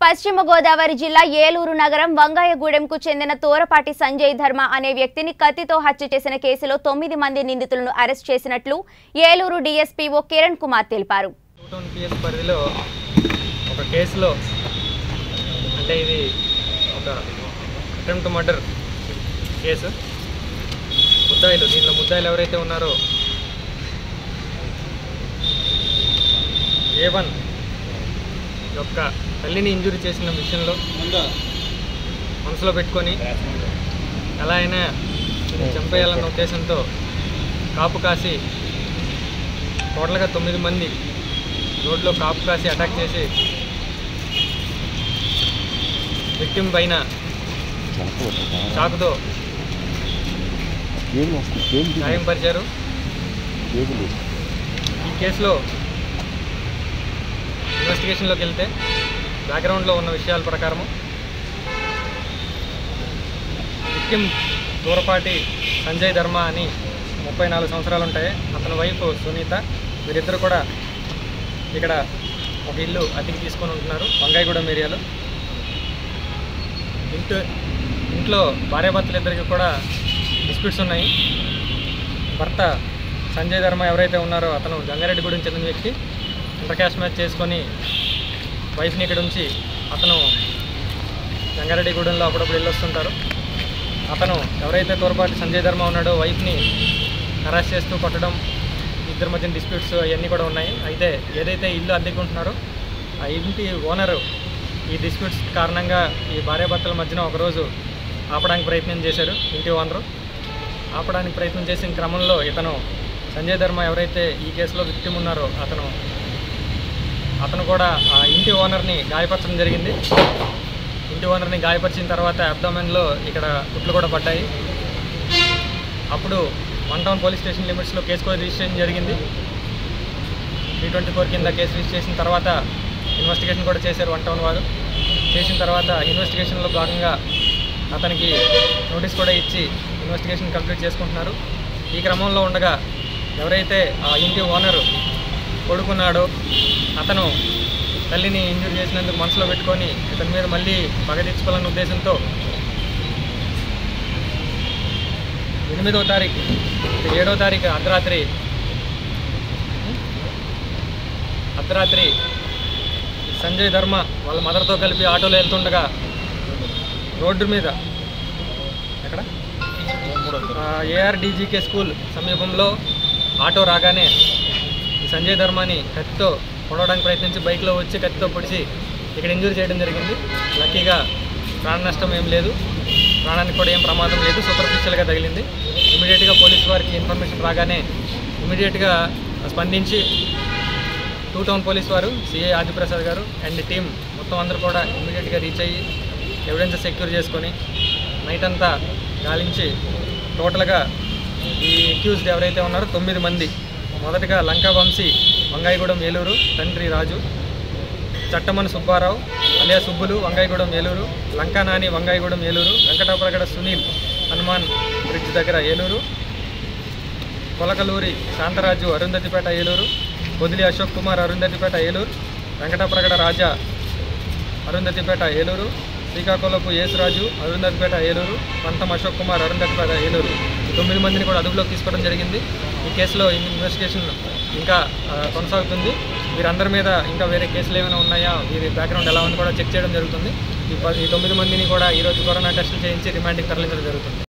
పశ్చిమ గోదావరి జిల్లా ఏలూరు నగరం వంగాయగూడెంకు చెందిన తోరపాటి సంజయ్ ధర్మ అనే వ్యక్తిని కత్తితో హత్య చేసిన కేసులో తొమ్మిది మంది నిందితులను అరెస్ట్ చేసినట్లు ఏలూరు డీఎస్పీఓ కిరణ్ కుమార్ తెలిపారు టూ టౌన్ పిఎస్ పరిధిలో ఒక కేసులో అంటే ఇది ఒక అటెంప్ట్ మర్డర్ కేసు ముద్దాయిలు దీనిలో ముద్దాయిలు ఎవరైతే ఉన్నారో ఏ వన్ యొక్క తల్లిని ఇంజురీ చేసిన విషయంలో మనసులో పెట్టుకొని ఎలా అయినా దీన్ని చంపేయాలన్న ఉద్దేశంతో కాపు కాసి టోటల్గా తొమ్మిది మంది రోడ్లో కాపు కాసి అటాక్ చేసి విక్టిమ్ పైన చాకుతో గాయంపరిచారు ఈ కేసులో ఇన్వెస్టిగేషన్లోకి వెళ్తే బ్యాక్గ్రౌండ్లో ఉన్న విషయాల ప్రకారము విక్టిమ్ దూరపాటి సంజయ్ ధర్మ అని ముప్పై నాలుగు సంవత్సరాలు ఉంటాయి అతని వైఫ్ సునీత వీరిద్దరు కూడా ఇక్కడ ఒక ఇల్లు అద్దెకి తీసుకొని ఉంటున్నారు వంగాయగూడెం ఏరియాలో ఇంట్లో ఇంట్లో భార్యాభర్తలు ఇద్దరికి కూడా డిస్ప్యూట్స్ ఉన్నాయి భర్త సంజయ్ ధర్మ ఎవరైతే ఉన్నారో అతను గంగారెడ్డిగూడెం చెందిన వ్యక్తి ఇంటర్ క్యాష్ మ్యాచ్ చేసుకొని వైఫ్ని ఇక్కడ ఉంచి అతను గంగారెడ్డిగూడెంలో అప్పుడప్పుడు వెళ్ళొస్తుంటారు అతను ఎవరైతే తోరపాటి సంజయ్ ధర్మ ఉన్నాడో వైఫ్ని హరాస్ చేస్తూ కొట్టడం ఇద్దరి మధ్య డిస్ప్యూట్స్ అవన్నీ కూడా ఉన్నాయి అయితే ఏదైతే ఇల్లు అద్దెకుంటున్నారో ఆ ఇంటి ఓనరు ఈ డిస్ప్యూట్స్ కారణంగా ఈ భార్యాభర్తల మధ్యన ఒకరోజు ఆపడానికి ప్రయత్నం చేశారు ఇంటి ఓనరు ఆపడానికి ప్రయత్నం చేసిన క్రమంలో ఇతను సంజయ్ ధర్మ ఎవరైతే ఈ కేసులో విక్టిమ్ ఉన్నారో అతను అతను కూడా ఆ ఇంటి ఓనర్ని గాయపరచడం జరిగింది ఇంటి ఓనర్ని గాయపరిచిన తర్వాత అబ్డామెన్లో ఇక్కడ కుట్లు కూడా పడ్డాయి అప్పుడు వన్ టౌన్ పోలీస్ స్టేషన్ లిమిట్స్లో కేసు కూడా రిజిస్ట్రేషన్ జరిగింది త్రీ ట్వంటీ ఫోర్ కింద కేసు రిజిస్టర్ చేసిన తర్వాత ఇన్వెస్టిగేషన్ కూడా చేశారు వన్ టౌన్ వారు చేసిన తర్వాత ఇన్వెస్టిగేషన్లో భాగంగా అతనికి నోటీస్ కూడా ఇచ్చి ఇన్వెస్టిగేషన్ కంప్లీట్ చేసుకుంటున్నారు ఈ క్రమంలో ఉండగా ఎవరైతే ఆ ఇంటి ఓనరు కొడుకున్నాడో అతను తల్లిని ఇంజూరీ చేసినందుకు మనసులో పెట్టుకొని ఇతని మీద మళ్ళీ పగ తెచ్చుకోవాలన్న ఉద్దేశంతో ఎనిమిదవ తారీఖు ఏడో తారీఖు అర్ధరాత్రి అర్ధరాత్రి సంజయ్ ధర్మ వాళ్ళ మదర్తో కలిపి ఆటోలో వెళ్తుండగా రోడ్డు మీద ఎక్కడ ఏఆర్డీజీకే స్కూల్ సమీపంలో ఆటో రాగానే ఈ సంజయ్ ధర్మాని కత్తితో పొడవడానికి ప్రయత్నించి బైక్లో వచ్చి కత్తితో పొడిచి ఇక్కడ ఇంజూరీ చేయడం జరిగింది లక్కీగా ప్రాణ నష్టం ఏం లేదు ప్రాణానికి కూడా ఏం ప్రమాదం లేదు సూపర్ఫిషియల్గా తగిలింది ఇమీడియట్గా పోలీసు వారికి ఇన్ఫర్మేషన్ రాగానే ఇమీడియట్గా స్పందించి టూ టౌన్ పోలీస్ వారు సిఐ ఆదిప్రసాద్ గారు అండ్ టీం మొత్తం అందరూ కూడా ఇమీడియట్గా రీచ్ అయ్యి ఎవిడెన్స్ సెక్యూర్ చేసుకొని నైట్ అంతా గాలించి టోటల్గా ఈ అక్యూజ్డ్ ఎవరైతే ఉన్నారో తొమ్మిది మంది మొదటగా లంకా వంశీ వంగాయగూడెం ఏలూరు తండ్రి రాజు చట్టమని సుబ్బారావు అలియా సుబ్బులు వంగాయగూడెం ఏలూరు లంకా నాని వంగాయగూడెం ఏలూరు వెంకటాపురగడ సునీల్ హనుమాన్ బ్రిడ్జ్ దగ్గర ఏలూరు కొలకలూరి శాంతరాజు అరుంధతిపేట ఏలూరు పొదిలి అశోక్ కుమార్ అరుంధతిపేట ఏలూరు వెంకటప్రగడ రాజా అరుంధతిపేట ఏలూరు శ్రీకాకుళపు యేసురాజు అరుంధతిపేట ఏలూరు పంతం అశోక్ కుమార్ అరుంధతిపేట ఏలూరు ఈ తొమ్మిది మందిని కూడా అదుపులోకి తీసుకోవడం జరిగింది ఈ కేసులో ఇన్వెస్టిగేషన్ ఇంకా ఆ, కొనసాగుతుంది వీరందరి మీద ఇంకా వేరే కేసులు ఏమైనా ఉన్నాయా వీరి బ్యాక్గ్రౌండ్ ఎలా ఉంది కూడా చెక్ చేయడం జరుగుతుంది ఈ ప- ఈ తొమ్మిది మందిని కూడా ఈరోజు కరోనా టెస్టులు చేయించి రిమాండ్కి తరలించడం జరుగుతుంది